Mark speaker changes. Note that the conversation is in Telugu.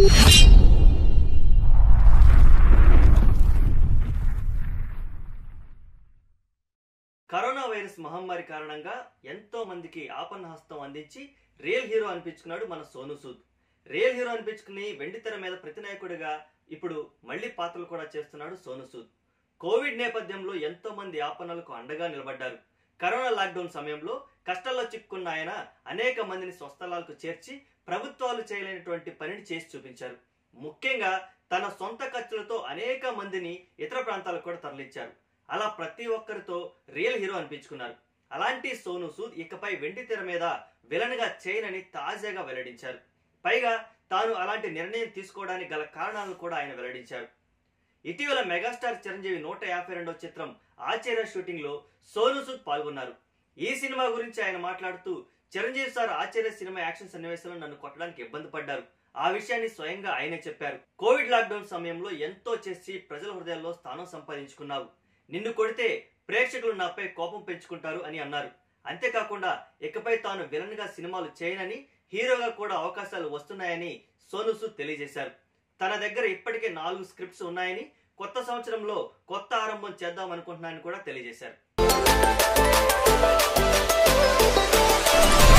Speaker 1: కరోనా వైరస్ మహమ్మారి కారణంగా ఎంతో మందికి ఆపన్న హస్తం అందించి రియల్ హీరో అనిపించుకున్నాడు మన సోను సూద్ రియల్ హీరో అనిపించుకుని వెండితెర మీద ప్రతినాయకుడిగా ఇప్పుడు మళ్ళీ పాత్రలు కూడా చేస్తున్నాడు సోను సూద్ కోవిడ్ నేపథ్యంలో ఎంతో మంది ఆపన్నలకు అండగా నిలబడ్డారు కరోనా లాక్డౌన్ సమయంలో కష్టాల్లో చిక్కుకున్న ఆయన అనేక మందిని స్వస్థలాలకు చేర్చి ప్రభుత్వాలు చేయలేనటువంటి పనిని చేసి చూపించారు ముఖ్యంగా తన సొంత ఖర్చులతో అనేక మందిని ఇతర ప్రాంతాలకు కూడా తరలించారు అలా ప్రతి ఒక్కరితో రియల్ హీరో అనిపించుకున్నారు అలాంటి సోను సూద్ ఇకపై వెండి తెర మీద విలన్ గా చేయనని తాజాగా వెల్లడించారు పైగా తాను అలాంటి నిర్ణయం తీసుకోవడానికి గల కారణాలను కూడా ఆయన వెల్లడించారు ఇటీవల మెగాస్టార్ చిరంజీవి నూట యాభై రెండవ చిత్రం ఆచార్య షూటింగ్ లో సోను సూద్ పాల్గొన్నారు ఈ సినిమా గురించి ఆయన మాట్లాడుతూ Chiranjeevi sir Acharya cinema action సన్నివేశంలో నన్ను కొట్టడానికి ఇబ్బంది పడ్డారు ఆ విషయాన్ని స్వయంగా ఆయనే చెప్పారు కోవిడ్ లాక్డౌన్ సమయంలో ఎంతో చేసి ప్రజల హృదయాల్లో స్థానం సంపాదించుకున్నావు నిన్ను కొడితే ప్రేక్షకులు నాపై కోపం పెంచుకుంటారు అని అన్నారు అంతేకాకుండా ఇకపై తాను విలన్ గా సినిమాలు చేయనని హీరోగా కూడా అవకాశాలు వస్తున్నాయని సోను సూద్ తెలియజేశారు తన దగ్గర ఇప్పటికే నాలుగు స్క్రిప్ట్స్ ఉన్నాయని కొత్త సంవత్సరంలో కొత్త ఆరంభం చేద్దాం అనుకుంటున్నానని కూడా తెలియజేశారు